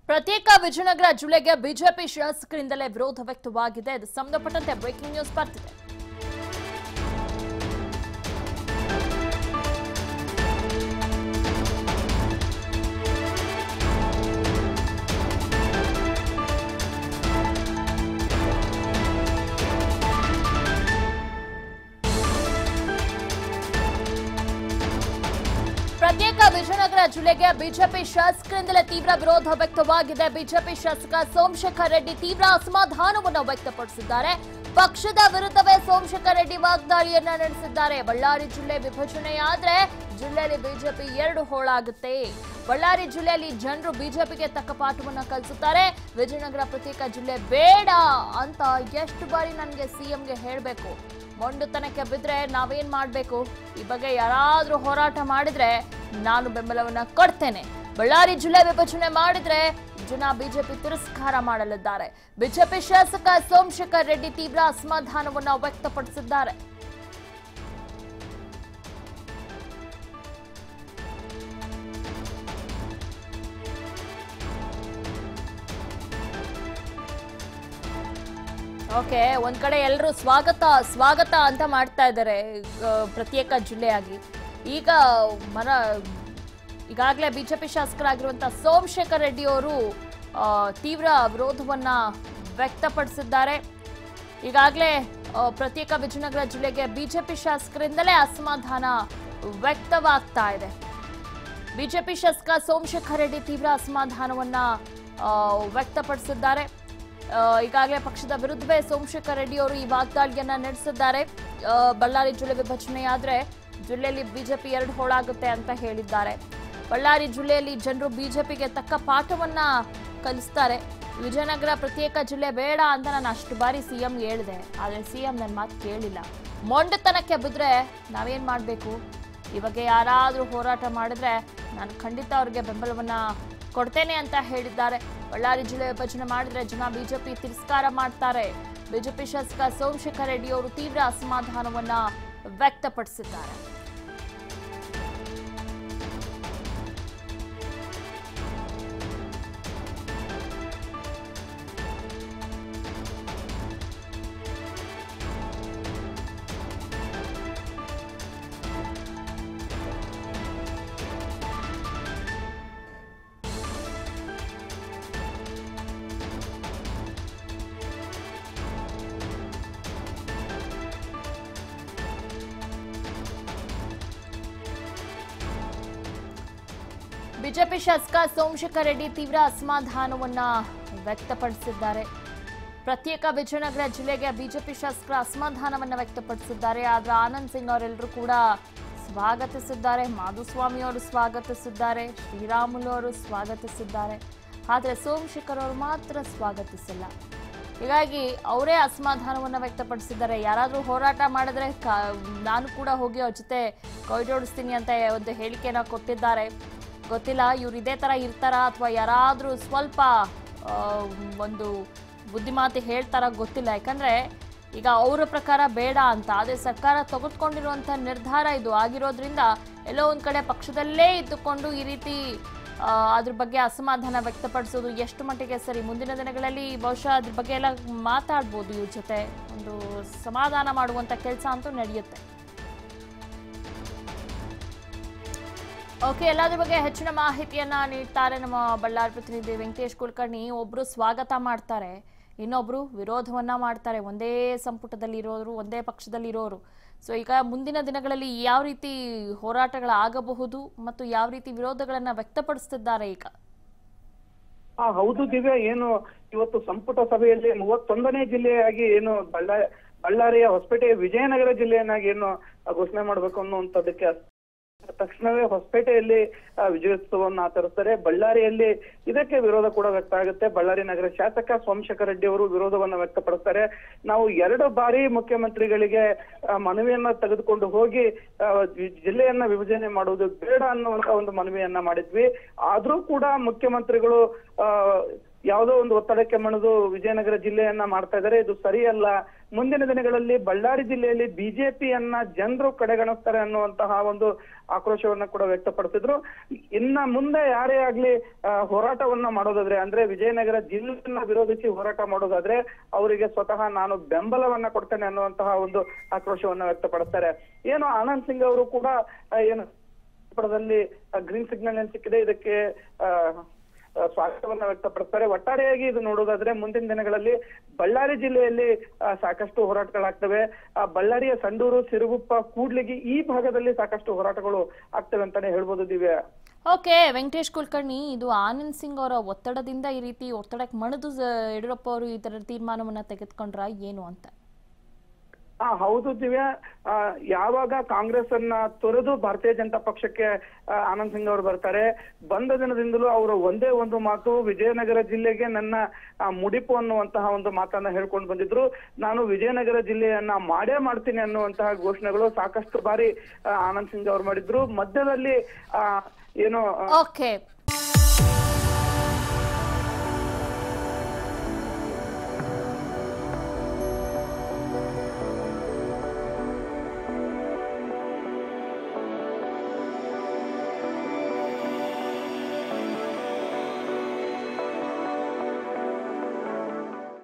ಪ್ರತ್ಯೇಕ ವಿಜಯನಗರ ಜಿಲ್ಲೆಗೆ ಬಿಜೆಪಿ ಶಾಸಕರಿಂದಲೇ ವಿರೋಧ ವ್ಯಕ್ತವಾಗಿದೆ ಇದು ಸಂಬಂಧಪಟ್ಟಂತೆ ಬ್ರೇಕಿಂಗ್ ನ್ಯೂಸ್ ಬರ್ತಿದೆ ಪ್ರತ್ಯೇಕ ವಿಜಯನಗರ ಜಿಲ್ಲೆಗೆ ಬಿಜೆಪಿ ಶಾಸಕರಿಂದಲೇ ತೀವ್ರ ವಿರೋಧ ವ್ಯಕ್ತವಾಗಿದೆ ಬಿಜೆಪಿ ಶಾಸಕ ಸೋಮಶೇಖರ್ ರೆಡ್ಡಿ ತೀವ್ರ ಅಸಮಾಧಾನವನ್ನು ವ್ಯಕ್ತಪಡಿಸಿದ್ದಾರೆ ಪಕ್ಷದ ವಿರುದ್ಧವೇ ಸೋಮಶೇಖರ್ ರೆಡ್ಡಿ ವಾಗ್ದಾಳಿಯನ್ನ ನಡೆಸಿದ್ದಾರೆ ಬಳ್ಳಾರಿ ಜಿಲ್ಲೆ ವಿಭಜನೆಯಾದ್ರೆ ಜಿಲ್ಲೆಯಲ್ಲಿ ಬಿಜೆಪಿ ಎರಡು ಹೋಳಾಗುತ್ತೆ ಬಳ್ಳಾರಿ ಜಿಲ್ಲೆಯಲ್ಲಿ ಜನರು ಬಿಜೆಪಿಗೆ ತಕ್ಕ ಪಾಠವನ್ನ ಕಲಿಸುತ್ತಾರೆ ವಿಜಯನಗರ ಪ್ರತ್ಯೇಕ ಜಿಲ್ಲೆ ಬೇಡ ಅಂತ ಎಷ್ಟು ಬಾರಿ ನನಗೆ ಸಿಎಂಗೆ ಹೇಳಬೇಕು ಮೊಂಡುತನಕ್ಕೆ ಬಿದ್ರೆ ನಾವೇನ್ ಮಾಡ್ಬೇಕು ಈ ಬಗ್ಗೆ ಯಾರಾದ್ರೂ ಹೋರಾಟ ಮಾಡಿದ್ರೆ ನಾನು ಬೆಂಬಲವನ್ನ ಕೊಡ್ತೇನೆ ಬಳ್ಳಾರಿ ಜಿಲ್ಲೆ ವಿಭಜನೆ ಮಾಡಿದ್ರೆ ಜನ ಬಿಜೆಪಿ ತಿರಸ್ಕಾರ ಮಾಡಲಿದ್ದಾರೆ ಬಿಜೆಪಿ ಶಾಸಕ ಸೋಮಶೇಖರ್ ರೆಡ್ಡಿ ತೀವ್ರ ಅಸಮಾಧಾನವನ್ನ ವ್ಯಕ್ತಪಡಿಸಿದ್ದಾರೆ ಓಕೆ ಒಂದ್ ಕಡೆ ಎಲ್ಲರೂ ಸ್ವಾಗತ ಸ್ವಾಗತ ಅಂತ ಮಾಡ್ತಾ ಇದ್ದಾರೆ ಆ, ಪ್ರತ್ಯೇಕ ಜಿಲ್ಲೆಯಾಗಿ ಈಗ ಮನ ಈಗಾಗಲೇ ಬಿಜೆಪಿ ಶಾಸಕರಾಗಿರುವಂತ ಸೋಮಶೇಖರ್ ರೆಡ್ಡಿ ಅವರು ಆ, ತೀವ್ರ ವಿರೋಧವನ್ನ ವ್ಯಕ್ತಪಡಿಸಿದ್ದಾರೆ ಈಗಾಗಲೇ ಆ, ಪ್ರತ್ಯೇಕ ವಿಜಯನಗರ ಜಿಲ್ಲೆಗೆ ಬಿಜೆಪಿ ಶಾಸಕರಿಂದಲೇ ಅಸಮಾಧಾನ ವ್ಯಕ್ತವಾಗ್ತಾ ಇದೆ ಬಿಜೆಪಿ ಶಾಸಕ ಸೋಮಶೇಖರ್ ರೆಡ್ಡಿ ತೀವ್ರ ಅಸಮಾಧಾನವನ್ನ ಆ, ವ್ಯಕ್ತಪಡಿಸಿದ್ದಾರೆ ಆ, ಈಗಾಗಲೇ ಪಕ್ಷದ ವಿರುದ್ಧವೇ ಸೋಮಶೇಖರ್ ರೆಡ್ಡಿ ಅವರು ಈ ವಾಗ್ದಾಳಿಯನ್ನ ನಡೆಸಿದ್ದಾರೆ ಆ, ಬಳ್ಳಾರಿ ಜಿಲ್ಲೆ ವಿಭಜನೆಯಾದ್ರೆ ಜಿಲ್ಲೆಯಲ್ಲಿ ಬಿಜೆಪಿ ಎರಡು ಹೋಳಾಗುತ್ತೆ ಅಂತ ಹೇಳಿದ್ದಾರೆ ಬಳ್ಳಾರಿ ಜಿಲ್ಲೆಯಲ್ಲಿ ಜನರು ಬಿಜೆಪಿಗೆ ತಕ್ಕ ಪಾಠವನ್ನ ಕಲಿಸ್ತಾರೆ ವಿಜಯನಗರ ಪ್ರತ್ಯೇಕ ಜಿಲ್ಲೆ ಬೇಡ ಅಂತ ನಾನು ಅಷ್ಟು ಬಾರಿ ಸಿಎಂ ಹೇಳಿದೆ ಆದರೆ ಸಿಎಂ ನನ್ನ ಮಾತು ಕೇಳಿಲ್ಲ ಮೊಂಡತನಕ್ಕೆ ಬಿದ್ರೆ ನಾವೇನ್ ಮಾಡಬೇಕು ಈ ಬಗ್ಗೆ ಯಾರಾದರೂ ಹೋರಾಟ ಮಾಡಿದ್ರೆ ನಾನು ಖಂಡಿತ ಅವ್ರಿಗೆ ಬೆಂಬಲವನ್ನ ಕೊಡ್ತೇನೆ ಅಂತ ಹೇಳಿದ್ದಾರೆ ಬಳ್ಳಾರಿ ಜಿಲ್ಲೆ ವಿಭಜನೆ ಮಾಡಿದ್ರೆ ಜನ ಬಿಜೆಪಿ ತಿರಸ್ಕಾರ ಮಾಡ್ತಾರೆ ಬಿಜೆಪಿ ಶಾಸಕ ಸೋಮಶೇಖರ್ ರೆಡ್ಡಿ ಅವರು ತೀವ್ರ ಅಸಮಾಧಾನವನ್ನ ವ್ಯಕ್ತಪಡಿಸಿದ್ದಾರೆ ಬಿಜೆಪಿ ಶಾಸಕ ಸೋಮಶೇಖರ್ ರೆಡ್ಡಿ ತೀವ್ರ ಅಸಮಾಧಾನವನ್ನ ವ್ಯಕ್ತಪಡಿಸಿದ್ದಾರೆ ಪ್ರತ್ಯೇಕ ವಿಜಯನಗರ ಜಿಲ್ಲೆಗೆ ಬಿಜೆಪಿ ಶಾಸಕರ ಅಸಮಾಧಾನವನ್ನ ವ್ಯಕ್ತಪಡಿಸಿದ್ದಾರೆ ಆದ್ರೆ ಆನಂದ್ ಸಿಂಗ್ ಅವರೆಲ್ಲರೂ ಕೂಡ ಸ್ವಾಗತಿಸಿದ್ದಾರೆ ಮಾಧುಸ್ವಾಮಿ ಅವರು ಸ್ವಾಗತಿಸಿದ್ದಾರೆ ಶ್ರೀರಾಮುಲು ಅವರು ಸ್ವಾಗತಿಸಿದ್ದಾರೆ ಆದ್ರೆ ಸೋಮಶೇಖರ್ ಅವರು ಮಾತ್ರ ಸ್ವಾಗತಿಸಿಲ್ಲ ಹೀಗಾಗಿ ಅವರೇ ಅಸಮಾಧಾನವನ್ನ ವ್ಯಕ್ತಪಡಿಸಿದ್ದಾರೆ ಯಾರಾದರೂ ಹೋರಾಟ ಮಾಡಿದ್ರೆ ಕ- ನಾನು ಕೂಡ ಹೋಗಿ ಅವ್ರ ಜೊತೆ ಕೈಜೋಡಿಸ್ತೀನಿ ಅಂತ ಒಂದು ಹೇಳಿಕೆನ ಕೊಟ್ಟಿದ್ದಾರೆ ಗೊತ್ತಿಲ್ಲ ಇವ್ರು ಇದೇ ತರ ಇರ್ತಾರ ಅಥವಾ ಯಾರಾದರೂ ಸ್ವಲ್ಪ ಆ, ಒಂದು ಬುದ್ಧಿಮಾತಿ ಹೇಳ್ತಾರ ಗೊತ್ತಿಲ್ಲ ಯಾಕಂದ್ರೆ ಈಗ ಅವರ ಪ್ರಕಾರ ಬೇಡ ಅಂತ ಅದೇ ಸರ್ಕಾರ ತೆಗೆದುಕೊಂಡಿರುವಂಥ ನಿರ್ಧಾರ ಇದು ಆಗಿರೋದ್ರಿಂದ ಎಲ್ಲೋ ಒಂದ್ ಕಡೆ ಪಕ್ಷದಲ್ಲೇ ಇದ್ದುಕೊಂಡು ಈ ರೀತಿ ಆ, ಅದ್ರ ಬಗ್ಗೆ ಅಸಮಾಧಾನ ವ್ಯಕ್ತಪಡಿಸೋದು ಎಷ್ಟು ಮಟ್ಟಿಗೆ ಸರಿ ಮುಂದಿನ ದಿನಗಳಲ್ಲಿ ಬಹುಶಃ ಅದ್ರ ಬಗ್ಗೆ ಎಲ್ಲ ಮಾತಾಡ್ಬೋದು ಇವ್ರ ಜೊತೆ ಒಂದು ಸಮಾಧಾನ ಮಾಡುವಂತ ಕೆಲಸ ಅಂತೂ ನಡೆಯುತ್ತೆ ಓಕೆ ಎಲ್ಲದ್ರ ಬಗ್ಗೆ ಹೆಚ್ಚಿನ ಮಾಹಿತಿಯನ್ನ ನೀಡ್ತಾರೆ ನಮ್ಮ ಬಳ್ಳಾರಿ ಪ್ರತಿನಿಧಿ ವೆಂಕಟೇಶ್ ಕುಲಕರ್ಣಿ ಒಬ್ರು ಸ್ವಾಗತ ಮಾಡ್ತಾರೆ ಇನ್ನೊಬ್ರು ವಿರೋಧವನ್ನ ಮಾಡ್ತಾರೆ ಒಂದೇ ಸಂಪುಟದಲ್ಲಿ ಇರೋರು ಒಂದೇ ಪಕ್ಷದಲ್ಲಿ ಇರೋರು ಸೊ ಈಗ ಮುಂದಿನ ದಿನಗಳಲ್ಲಿ ಯಾವ ರೀತಿ ಹೋರಾಟಗಳಾಗಬಹುದು ಮತ್ತು ಯಾವ ರೀತಿ ವಿರೋಧಗಳನ್ನ ವ್ಯಕ್ತಪಡಿಸ್ತಿದ್ದಾರೆ ಈಗ ಹಾ ಹೌದು ದಿವ್ಯಾ ಏನು ಇವತ್ತು ಸಂಪುಟ ಸಭೆಯಲ್ಲಿ ಮೂವತ್ತೊಂದನೇ ಜಿಲ್ಲೆಯಾಗಿ ಏನು ಬಳ್ಳಾರಿ ಬಳ್ಳಾರಿಯ ಹೊಸಪೇಟೆ ವಿಜಯನಗರ ಜಿಲ್ಲೆಯನ್ನಾಗಿ ಏನು ಘೋಷಣೆ ಮಾಡಬೇಕು ಅನ್ನುವಂಥದ್ದಕ್ಕೆ ತಕ್ಷಣವೇ ಹೊಸಪೇಟೆಯಲ್ಲಿ ಆ, ವಿಜಯೋತ್ಸವವನ್ನು ಆಚರಿಸ್ತಾರೆ ಬಳ್ಳಾರಿಯಲ್ಲಿ ಇದಕ್ಕೆ ವಿರೋಧ ಕೂಡ ವ್ಯಕ್ತ ಆಗುತ್ತೆ ಬಳ್ಳಾರಿ ನಗರ ಶಾಸಕ ಸೋಮಶೇಖರ್ ರೆಡ್ಡಿ ಅವರು ವಿರೋಧವನ್ನ ವ್ಯಕ್ತಪಡಿಸ್ತಾರೆ ನಾವು ಎರಡು ಬಾರಿ ಮುಖ್ಯಮಂತ್ರಿಗಳಿಗೆ ಆ, ಮನವಿಯನ್ನ ತೆಗೆದುಕೊಂಡು ಹೋಗಿ ಆ, ಜಿ- ಜಿಲ್ಲೆಯನ್ನ ವಿಭಜನೆ ಮಾಡುವುದು ಬೇಡ ಅನ್ನುವಂತ ಒಂದು ಮನವಿಯನ್ನ ಮಾಡಿದ್ವಿ ಆದ್ರೂ ಕೂಡ ಮುಖ್ಯಮಂತ್ರಿಗಳು ಆ ಯಾವುದೋ ಒಂದು ಒತ್ತಡಕ್ಕೆ ಮಣಿದು ವಿಜಯನಗರ ಜಿಲ್ಲೆಯನ್ನ ಮಾಡ್ತಾ ಇದ್ದಾರೆ ಇದು ಸರಿಯಲ್ಲ ಮುಂದಿನ ದಿನಗಳಲ್ಲಿ ಬಳ್ಳಾರಿ ಜಿಲ್ಲೆಯಲ್ಲಿ ಬಿಜೆಪಿಯನ್ನ ಜನರು ಕಡೆಗಣಿಸ್ತಾರೆ ಅನ್ನುವಂತಹ ಒಂದು ಆಕ್ರೋಶವನ್ನ ಕೂಡ ವ್ಯಕ್ತಪಡಿಸಿದ್ರು ಇನ್ನ ಮುಂದೆ ಯಾರೇ ಆಗ್ಲಿ ಆ, ಹೋರಾಟವನ್ನ ಮಾಡೋದಾದ್ರೆ ಅಂದ್ರೆ ವಿಜಯನಗರ ಜಿಲ್ಲೆಯನ್ನ ವಿರೋಧಿಸಿ ಹೋರಾಟ ಮಾಡೋದಾದ್ರೆ ಅವರಿಗೆ ಸ್ವತಃ ನಾನು ಬೆಂಬಲವನ್ನ ಕೊಡ್ತೇನೆ ಅನ್ನುವಂತಹ ಒಂದು ಆಕ್ರೋಶವನ್ನ ವ್ಯಕ್ತಪಡಿಸ್ತಾರೆ ಏನು ಆನಂದ್ ಸಿಂಗ್ ಅವರು ಕೂಡ ಆ, ಏನು ಪಡದಲ್ಲಿ ಗ್ರೀನ್ ಸಿಗ್ನಲ್ ಏನ್ ಸಿಕ್ಕಿದೆ ಇದಕ್ಕೆ ಆ, ಆ, ಸ್ವಾಗತವನ್ನ ವ್ಯಕ್ತಪಡಿಸ್ತಾರೆ ಒಟ್ಟಾರೆಯಾಗಿ ಇದು ನೋಡೋದಾದ್ರೆ ಮುಂದಿನ ದಿನಗಳಲ್ಲಿ ಬಳ್ಳಾರಿ ಜಿಲ್ಲೆಯಲ್ಲಿ ಆ, ಸಾಕಷ್ಟು ಹೋರಾಟಗಳಾಗ್ತವೆ ಆ, ಬಳ್ಳಾರಿಯ ಸಂಡೂರು ಸಿರುಗುಪ್ಪ ಕೂಡ್ಲಿಗಿ ಈ ಭಾಗದಲ್ಲಿ ಸಾಕಷ್ಟು ಹೋರಾಟಗಳು ಆಗ್ತವೆ ಅಂತಾನೆ ಹೇಳ್ಬೋದು ದಿವ್ಯಾ ಓಕೆ ವೆಂಕಟೇಶ್ ಕುಲಕರ್ಣಿ ಇದು ಆನಂದ್ ಸಿಂಗ್ ಅವರ ಒತ್ತಡದಿಂದ ಈ ರೀತಿ ಒತ್ತಡಕ್ಕೆ ಮಣಿದು ಸ- ಯಡಿಯೂರಪ್ಪ ಅವರು ಈ ತರ ತೀರ್ಮಾನವನ್ನ ತೆಗೆದುಕೊಂಡ್ರ ಏನು ಅಂತ ಹಾ ಹೌದು ದಿವ್ಯಾ ಆ, ಯಾವಾಗ ಕಾಂಗ್ರೆಸ್ ಅನ್ನ ತೊರೆದು ಭಾರತೀಯ ಜನತಾ ಪಕ್ಷಕ್ಕೆ ಆ, ಆನಂದ್ ಸಿಂಗ್ ಅವರು ಬರ್ತಾರೆ ಬಂದ ದಿನದಿಂದಲೂ ಅವರು ಒಂದೇ ಒಂದು ಮಾತು ವಿಜಯನಗರ ಜಿಲ್ಲೆಗೆ ನನ್ನ ಆ, ಮುಡಿಪು ಅನ್ನುವಂತಹ ಒಂದು ಮಾತನ್ನ ಹೇಳ್ಕೊಂಡು ಬಂದಿದ್ರು ನಾನು ವಿಜಯನಗರ ಜಿಲ್ಲೆಯನ್ನ ಮಾಡೇ ಮಾಡ್ತೀನಿ ಅನ್ನುವಂತಹ ಘೋಷಣೆಗಳು ಸಾಕಷ್ಟು ಬಾರಿ ಆ, ಆನಂದ್ ಸಿಂಗ್ ಅವರು ಮಾಡಿದ್ರು ಮಧ್ಯದಲ್ಲಿ ಆ, ಏನು ಆ, ಓಕೆ